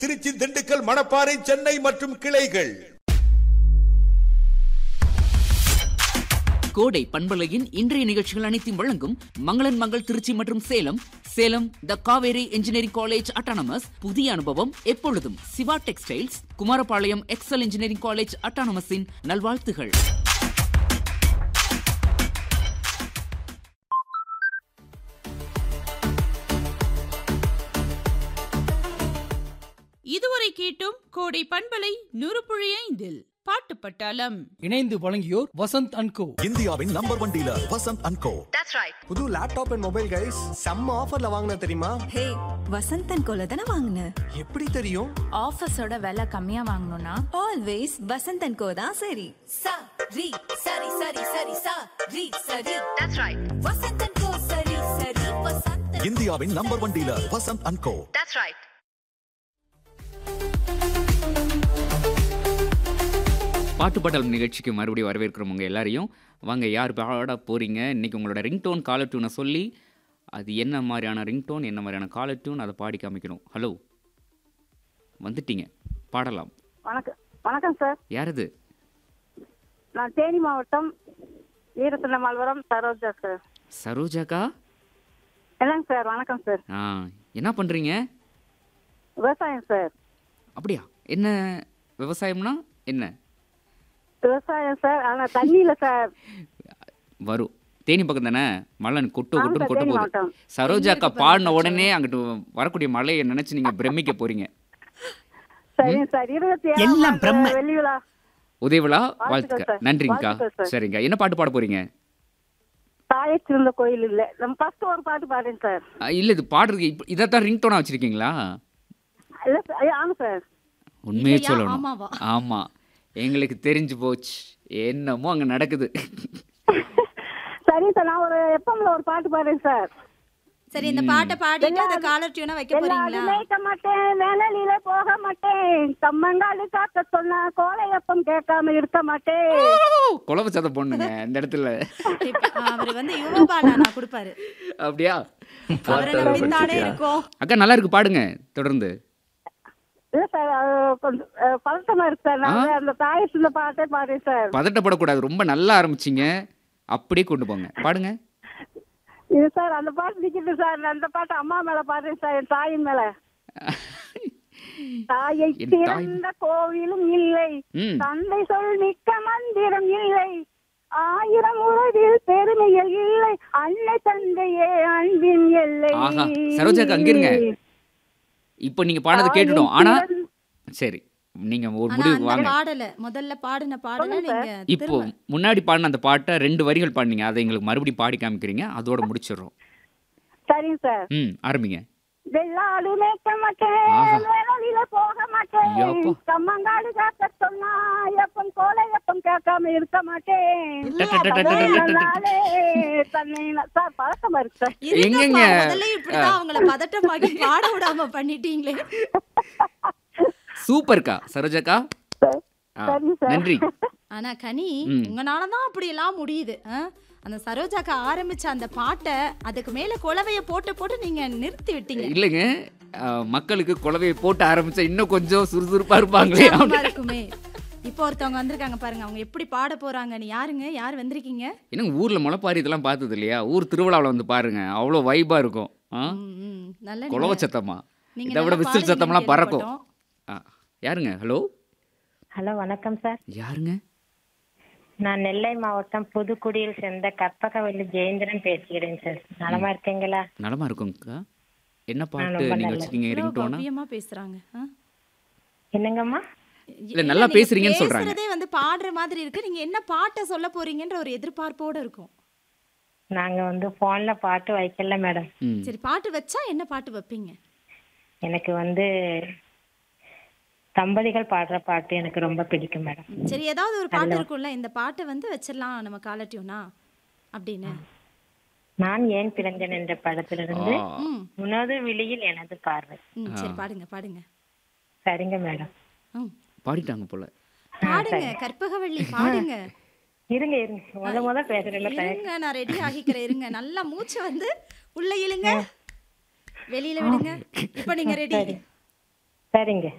திருச்சி திண்டுக்கல் மணப்பாறை சென்னை மற்றும் கிளைகள் கோடை பண்பலையின் இன்றைய நிகழ்ச்சிகள் அனைத்தையும் வழங்கும் மங்களன் மங்கள் திருச்சி மற்றும் Salem Salem the Kaveri engineering college autonomous புதிய அனுபவம் எப்பொழுதும் Siva textiles Kumarapalayam Excel engineering college அட்டானமஸின் நல்வாழ்த்துகள் இதுவரை கேட்டும் கோடை பண்பலை நூறு புள்ளி ஐந்தில் பாட்டு பட்டாளம் இணைந்து வழங்கியோர் வசந்த் அண்ட் கோ இந்தியாவின் number one dealer Vasanth and co புது லேப்டாப் அண்ட் மொபைல் கைஸ் செம்ம ஆஃபர்ல வாங்கின தெரியுமா ஹே வசந்தன் கோல தானே வாங்கின எப்படி தெரியும் ஆஃபீஸோட விலை கம்மியா வாங்கணும்னா ஆல்வேஸ் வசந்தன் கோ தான் சரி sa ri sari sari sari sa ri sari that's right vasantan ko sari sari vasantan இந்தியாவின் number one dealer Vasanth and co that's right பாட்டு பாடல் நிகழ்ச்சிக்கு மறுபடியும் வரவேற்கிறோம் உங்கள் எல்லாரையும் வாங்க யார் பாட போகிறீங்க இன்றைக்கி உங்களோட ரிங்டோன் காலர் டியூனை சொல்லி அது என்ன மாதிரியான ரிங்டோன் என்ன மாதிரியான காலர் டியூன் அதை பாடி காமிக்கணும் ஹலோ வந்துட்டீங்க பாடலாம் வணக்கம் வணக்கம் சார் யார் இது நான் தேனி மாவட்டம் வீரத்தினமால்வரம் சரோஜா சார் சரோஜாக்கா என்னங்க சார் வணக்கம் சார் ஆ என்ன பண்ணுறீங்க விவசாயம் சார் அப்படியா என்ன விவசாயம்னா என்ன விவசாயம் சார் ஆனா தண்ணி இல்ல சார் வரும் தேனி பக்கம் தானே மழை கொட்டு ஆமா கொட்டுன்னு சார், கொட்ட தேனி போகுது மாவட்டம். சரோஜாக்கா பாடின உடனே அங்கிட்டு வரக்கூடிய மழையை நினைச்சு நீங்க பிரமிக்க போறீங்க சரிங்க சார் இருபத்தி ஏழாம் எல்லாம் ஆண்டு பிரம்ம. வெள்ளி விழா உதயவிழா வாழ்த்துக்கள் வாழ்த்துக்க சார். நன்றிங்கக்கா வாழ்த்துக்கள் சார். சரிங்க என்ன பாட்டு பாட போறீங்க தாயச்சிருந்த கோயில் இல்ல நம்ம ஃபர்ஸ்ட் ஒரு பாட்டு பாடுறேன் சார் அ, இல்ல இது பாடுறதுக்கு இப்ப இதைத்தான் ரிங்டோனா வச்சிருக்கீங்களா இல்ல சார் ஐயா, ஆமா சார் உண்மையே இல்லையா, சொல்லணும் ஆமாவா? ஆமா எங்களுக்கு தெரிஞ்சு போச்சு என்னமோ அங்க நடக்குது சரி சார் நான் ஒரு எப்பம்ல ஒரு பாட்டு பாடுறேன் சார் சரி இந்த பாட்டை பாடிட்டு அந்த காலர் டியூனை வைக்க போறீங்களா எல்லாரும் மேய்க்க மாட்டேன் வேலையில போக மாட்டேன் கம்மங்காடு காக்க சொன்னா கோலையப்பம் கேட்காம இருக்க மாட்டேன் குழம்பு சதை பொண்ணுங்க இந்த இடத்துல இப்ப அவர் வந்து யுவ பாலா நான் கொடுப்பாரு அப்படியா அவரை நம்பித்தானே இருக்கோம் அக்கா நல்லா இருக்கு பாடுங்க தொடர்ந்து இல்ல சார் அது கொஞ்சம் அஹ், பதட்டமா இருக்கு சார் நான் வந்து அந்த தாயத்துல பாட்டே பாடுறேன் சார் பதட்டப்படக்கூடாது ரொம்ப நல்லா ஆரம்பிச்சிங்க அப்படியே கொண்டு போங்க பாடுங்க இது சார் அந்த பாட்டு நிக்குது சார் நான் அந்த பாட்டு அம்மா மேல பாடுறேன் சார் என் தாயின் மேல தாயை என் தாய்- திறந்த கோவிலும் இல்லை ம். தந்தை சொல் மிக்க மந்திரம் இல்லை ஆயிரம் உறவில் பெருமைகள் இல்லை அன்னை தந்தையே அன்பின் எல்லை ஆஹா, சரோஜாக்கா, அங்க இருங்க. இப்போ நீங்க பாடுறது தாயை கேட்டுட்டோம் ஆனா திறந்த- சரி நீங்க ஒரு ஆனா முடிவுக்கு அந்த வாங்க பாடல முதல்ல பாடின பாடல நீங்க இப்போ திரும்ப முன்னாடி பாடின அந்த பாட்டை ரெண்டு வரிகள் பாடினீங்க அதை எங்களுக்கு மறுபடியும் பாடி காமிக்கிறீங்க அதோட முடிச்சிடுறோம் சரிங்க சார் ம் ஆரம்பிங்க வெள்ளாடு மேய்க்க மாட்டேன் ஆஹா. வேலையில போக மாட்டேன் ஐயப்பா. கம்மங்காடு காக்க சொன்னா எப்பம் கோலை எப்பம் கேட்காம இருக்க மாட்டேன் டட்டட்டட்டட்டட்டட்ட. நாளே தன்னை நான்- சார் பழக்கமா இருக்கு சார் இருங்கப்பா, எங்கங்க? முதல்ல இப்படிதான் அவங்கள பதட்டமாக்கி பாட விடாம பண்ணிட்டீங்களே சூப்பர்க்கா சரோஜாக்கா ஆ, சரி சார். நன்றி ஆனா கனி ம். உங்களாலதான் அப்படி எல்லாம் முடியுது ஆ? அந்த சரோஜாக்கா ஆரம்பிச்ச அந்த பாட்டை அதுக்கு மேல குலவைய போட்டு போட்டு நீங்க நிறுத்தி விட்டீங்க இல்லைங்க ஆ, மக்களுக்கு குலவையை போட்டு ஆரம்பிச்சா இன்னும் கொஞ்சம் சுறுசுறுப்பா இருப்பாங்களே உற்சாகமா இருக்குமே இப்போ ஒருத்தவங்க வந்திருக்காங்க பாருங்க அவங்க எப்படி பாட போறாங்கன்னு யாருங்க யார் வந்திருக்கீங்க என்னங்க ஊர்ல முளைப்பாரி இதெல்லாம் பார்த்தது இல்லையா ஊர் திருவிழாவில் வந்து பாருங்க அவ்வளோ வைபா இருக்கும் ஆ ம், ம். நல்ல குலவ நீங்க- சத்தமா நீங்க இதை விட நல்லா விசில் சத்தம்லாம் பாடுவீங்கன்னு பறக்கும் கேள்விப்பட்டோம். ஆ யாருங்க ஹலோ ஹலோ வணக்கம் சார் யாருங்க நான் நெல்லை மாவட்டம் புதுக்குடியில் சேர்ந்த கற்பகவல்லி ஜெயேந்திரன் பேசுகிறேன் சார் நலமா இருக்கீங்களா நலமா இருக்குங்கக்கா என்ன பாட்டு ரொம்ப நீங்க நல்லது. வச்சிருக்கீங்க இவ்வளவு ரிங்டோனா பவ்யமா பேசுறாங்க ஆ? என்னங்கம்மா இல்ல, நல்லா நீங்க பேசுறீங்கன்னு சொல்றாங்க. பேசுறதே வந்து பாடுற மாதிரி இருக்கு நீங்க என்ன பாட்டை சொல்ல போறீங்கன்ற ஒரு எதிர்பார்ப்போட இருக்கும் நாங்க வந்து போன்ல பாட்டு வைக்கல மேடம் ம் சரி பாட்டு வச்சா என்ன பாட்டு வைப்பீங்க எனக்கு வந்து தம்பதிகள் பாடுற பாட்டு எனக்கு ரொம்ப பிடிக்கும் மேடம் சரி ஏதாவது ஒரு பாட்டு இருக்கும்ல இந்த பாட்டை வந்து வச்சிடலாம் நம்ம காலட்டியோனா அப்படின்னு நான் ஏன் பிறந்தேன் என்ற படத்திலிருந்து ஆ, ம் உனது விழியில் எனது பார்வை ம் சரி பாடுங்க பாடுங்க சரிங்க மேடம் ம் பாடிட்டாங்க போல பாடுங்க கற்பகவள்ளி பாடுங்க இருங்க இருங்க முத முத பேசுறேன் இருங்க நான் ரெடி ஆகிக்கிறேன் இருங்க நல்லா மூச்சு வந்து உள்ள இழுங்க வெளியில விடுங்க இப்போ நீங்க ரெடி சரிங்க